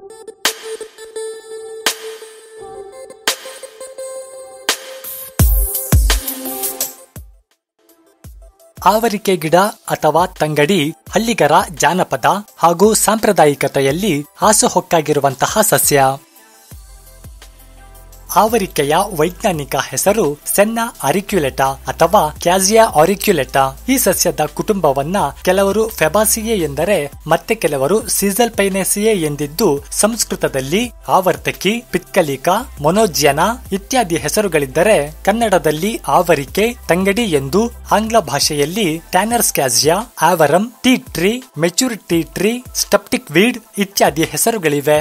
ಆವರಿಕೆ ಗಿಡ ಅಥವಾ ತಂಗಡಿ ಹಳ್ಳಿಗರ ಜಾನಪದ ಹಾಗೂ ಸಾಂಪ್ರದಾಯಿಕತೆಯಲ್ಲಿ ಹಾಸುಹೊಕ್ಕಾಗಿರುವಂತಹ ಸಸ್ಯ ಆವರಿಕೆಯ ವೈಜ್ಞಾನಿಕ ಹೆಸರು ಸೆನ್ನ ಅರಿಕ್ಯುಲೆಟಾ ಅಥವಾ ಕ್ಯಾಸಿಯಾ ಆರಿಕ್ಯುಲೆಟಾ ಈ ಸಸ್ಯದ ಕುಟುಂಬವನ್ನ ಕೆಲವರು ಫೆಬಾಸಿಯೆ ಎಂದರೆ ಮತ್ತೆ ಕೆಲವರು ಸೀಸಲ್ ಪೈನೇಸಿಯೆ ಎಂದಿದ್ದು ಸಂಸ್ಕೃತದಲ್ಲಿ ಆವರ್ತಕಿ ಪಿತ್ಕಲಿಕ ಮೊನೋಜ್ಯನ ಇತ್ಯಾದಿ ಹೆಸರುಗಳಿದ್ದರೆ ಕನ್ನಡದಲ್ಲಿ ಆವರಿಕೆ ತಂಗಡಿ ಎಂದು ಆಂಗ್ಲ ಭಾಷೆಯಲ್ಲಿ tanner's cassia avaram tea tree mature tea tree styptic weed ಇತ್ಯಾದಿ ಹೆಸರುಗಳಿವೆ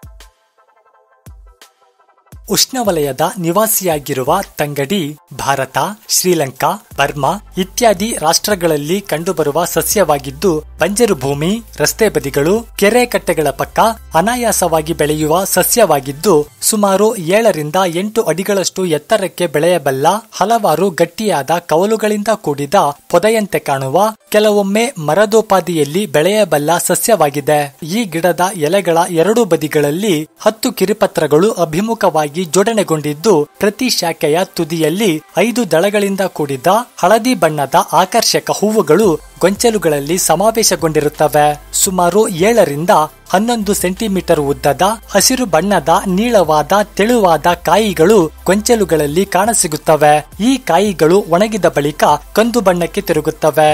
ಉಷ್ಣವಲಯದ ನಿವಾಸಿಯಾಗಿರುವ ತಂಗಡಿ ಭಾರತ ಶ್ರೀಲಂಕಾ ಬರ್ಮಾ ಇತ್ಯಾದಿ ರಾಷ್ಟ್ರಗಳಲ್ಲಿ ಕಂಡುಬರುವ ಸಸ್ಯವಾಗಿದ್ದು ಬಂಜರು ಭೂಮಿ ರಸ್ತೆ ಬದಿಗಳು ಕೆರೆ ಕಟ್ಟೆಗಳ ಪಕ್ಕ ಅನಾಯಾಸವಾಗಿ ಬೆಳೆಯುವ ಸಸ್ಯವಾಗಿದ್ದು ಸುಮಾರು ಏಳರಿಂದ ಎಂಟು ಅಡಿಗಳಷ್ಟು ಎತ್ತರಕ್ಕೆ ಬೆಳೆಯಬಲ್ಲ ಹಲವಾರು ಗಟ್ಟಿಯಾದ ಕವಲುಗಳಿಂದ ಕೂಡಿದ ಪೊದೆಯಂತೆ ಕಾಣುವ ಕೆಲವೊಮ್ಮೆ ಮರದೋಪಾದಿಯಲ್ಲಿ ಬೆಳೆಯಬಲ್ಲ ಸಸ್ಯವಾಗಿದೆ ಈ ಗಿಡದ ಎಲೆಗಳ ಎರಡು ಬದಿಗಳಲ್ಲಿ ಹತ್ತು ಕಿರಿಪತ್ರಗಳು ಅಭಿಮುಖವಾಗಿ ಜೋಡಣೆಗೊಂಡಿದ್ದು ಪ್ರತಿ ಶಾಖೆಯ ತುದಿಯಲ್ಲಿ ಐದು ದಳಗಳಿಂದ ಕೂಡಿದ ಹಳದಿ ಬಣ್ಣದ ಆಕರ್ಷಕ ಹೂವುಗಳು ಗೊಂಚಲುಗಳಲ್ಲಿ ಸಮಾವೇಶಗೊಂಡಿರುತ್ತವೆ ಸುಮಾರು ಏಳರಿಂದ ಹನ್ನೊಂದು ಸೆಂಟಿಮೀಟರ್ ಉದ್ದದ ಹಸಿರು ಬಣ್ಣದ ನೀಳವಾದ ತೆಳುವಾದ ಕಾಯಿಗಳು ಗೊಂಚಲುಗಳಲ್ಲಿ ಕಾಣಸಿಗುತ್ತವೆ ಈ ಕಾಯಿಗಳು ಒಣಗಿದ ಬಳಿಕ ಕಂದು ಬಣ್ಣಕ್ಕೆ ತಿರುಗುತ್ತವೆ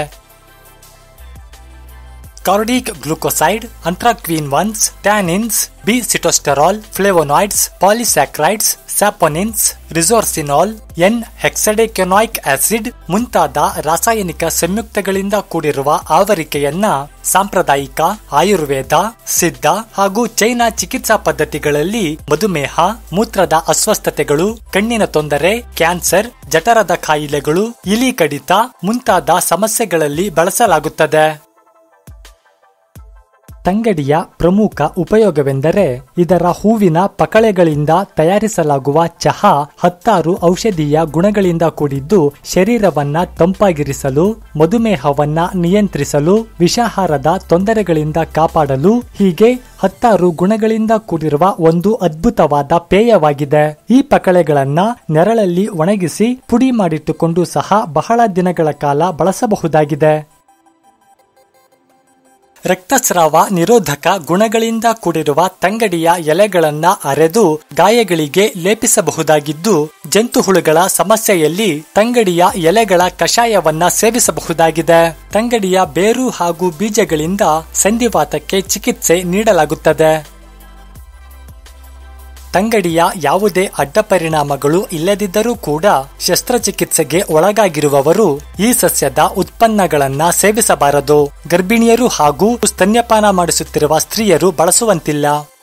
cardiac glucoside anthraquinones tannins B sitosterol flavonoids polysaccharides saponins resorcinol N hexadecanoic acid ಮುಂತಾದ ರಾಸಾಯನಿಕ ಸಂಯುಕ್ತಗಳಿಂದ ಕೂಡಿರುವ ಆವರಿಕೆಯನ್ನ ಸಾಂಪ್ರದಾಯಿಕ ಆಯುರ್ವೇದ ಸಿದ್ಧ ಹಾಗೂ ಚೈನಾ ಚಿಕಿತ್ಸಾ ಪದ್ಧತಿಗಳಲ್ಲಿ ಮಧುಮೇಹ ಮೂತ್ರದ ಅಸ್ವಸ್ಥತೆಗಳು ಕಣ್ಣಿನ ತೊಂದರೆ ಕ್ಯಾನ್ಸರ್ ಜಠರದ ಕಾಯಿಲೆಗಳು ಇಲಿ ಕಡಿತ ಮುಂತಾದ ಸಮಸ್ಯೆಗಳಲ್ಲಿ ಬಳಸಲಾಗುತ್ತದೆ ತಂಗಡಿಯ ಪ್ರಮುಖ ಉಪಯೋಗವೆಂದರೆ ಇದರ ಹೂವಿನ ಪಕಳೆಗಳಿಂದ ತಯಾರಿಸಲಾಗುವ ಚಹಾ ಹತ್ತಾರು ಔಷಧೀಯ ಗುಣಗಳಿಂದ ಕೂಡಿದ್ದು ಶರೀರವನ್ನ ತಂಪಾಗಿರಿಸಲು ಮಧುಮೇಹವನ್ನ ನಿಯಂತ್ರಿಸಲು ವಿಷಾಹಾರದ ತೊಂದರೆಗಳಿಂದ ಕಾಪಾಡಲು ಹೀಗೆ ಹತ್ತಾರು ಗುಣಗಳಿಂದ ಕೂಡಿರುವ ಒಂದು ಅದ್ಭುತವಾದ ಪೇಯವಾಗಿದೆ ಈ ಪಕಳೆಗಳನ್ನ ನೆರಳಲ್ಲಿ ಒಣಗಿಸಿ ಪುಡಿ ಮಾಡಿಟ್ಟುಕೊಂಡು ಸಹ ಬಹಳ ದಿನಗಳ ಕಾಲ ಬಳಸಬಹುದಾಗಿದೆ ರಕ್ತಸ್ರಾವ ನಿರೋಧಕ ಗುಣಗಳಿಂದ ಕೂಡಿರುವ ತಂಗಡಿಯ ಎಲೆಗಳನ್ನ ಅರೆದು ಗಾಯಗಳಿಗೆ ಲೇಪಿಸಬಹುದಾಗಿದ್ದು ಜಂತುಹುಳುಗಳ ಸಮಸ್ಯೆಯಲ್ಲಿ ತಂಗಡಿಯ ಎಲೆಗಳ ಕಷಾಯವನ್ನ ಸೇವಿಸಬಹುದಾಗಿದೆ ತಂಗಡಿಯ ಬೇರು ಹಾಗೂ ಬೀಜಗಳಿಂದ ಸಂಧಿವಾತಕ್ಕೆ ಚಿಕಿತ್ಸೆ ನೀಡಲಾಗುತ್ತದೆ ತಂಗಡಿಯ ಯಾವುದೇ ಅಡ್ಡ ಪರಿಣಾಮಗಳು ಇಲ್ಲದಿದ್ದರೂ ಕೂಡ ಶಸ್ತ್ರಚಿಕಿತ್ಸೆಗೆ ಒಳಗಾಗಿರುವವರು ಈ ಸಸ್ಯದ ಉತ್ಪನ್ನಗಳನ್ನ ಸೇವಿಸಬಾರದು ಗರ್ಭಿಣಿಯರು ಹಾಗೂ ಸ್ತನ್ಯಪಾನ ಮಾಡಿಸುತ್ತಿರುವ ಸ್ತ್ರೀಯರು ಬಳಸುವಂತಿಲ್ಲ